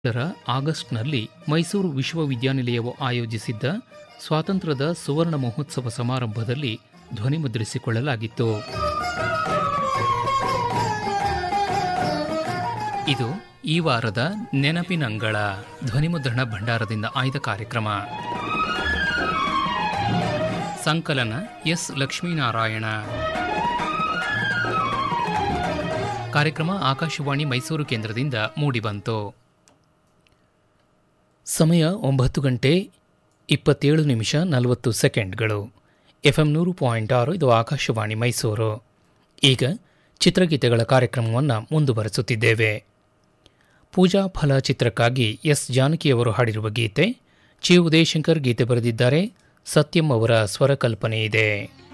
ರ ಆಗಸ್ಟ್ನಲ್ಲಿ ಮೈಸೂರು ವಿಶ್ವವಿದ್ಯಾನಿಲಯವು ಆಯೋಜಿಸಿದ್ದ ಸ್ವಾತಂತ್ರ್ಯದ ಸುವರ್ಣ ಮಹೋತ್ಸವ ಸಮಾರಂಭದಲ್ಲಿ ಧ್ವನಿಮುದ್ರಿಸಿಕೊಳ್ಳಲಾಗಿತ್ತು ಇದು ಈ ವಾರದ ನೆನಪಿನಂಗಳ ಧ್ವನಿಮುದ್ರಣ ಭಂಡಾರದಿಂದ ಆಯ್ದ ಕಾರ್ಯಕ್ರಮ ಸಂಕಲನ ಎಸ್ ಲಕ್ಷ್ಮೀನಾರಾಯಣ ಕಾರ್ಯಕ್ರಮ ಆಕಾಶವಾಣಿ ಮೈಸೂರು ಕೇಂದ್ರದಿಂದ ಮೂಡಿಬಂತು ಸಮಯ ಒಂಬತ್ತು ಗಂಟೆ ಇಪ್ಪತ್ತೇಳು ನಿಮಿಷ ನಲವತ್ತು ಸೆಕೆಂಡ್ಗಳು ಎಫ್ಎಂ ನೂರು ಪಾಯಿಂಟ್ ಆರು ಇದು ಆಕಾಶವಾಣಿ ಮೈಸೂರು ಈಗ ಚಿತ್ರಗೀತೆಗಳ ಕಾರ್ಯಕ್ರಮವನ್ನು ಮುಂದುವರೆಸುತ್ತಿದ್ದೇವೆ ಪೂಜಾ ಫಲ ಚಿತ್ರಕ್ಕಾಗಿ ಎಸ್ ಜಾನಕಿಯವರು ಹಾಡಿರುವ ಗೀತೆ ಚಿ ಉದಯಶಂಕರ್ ಗೀತೆ ಬರೆದಿದ್ದಾರೆ ಸತ್ಯಂ ಅವರ ಸ್ವರಕಲ್ಪನೆ ಇದೆ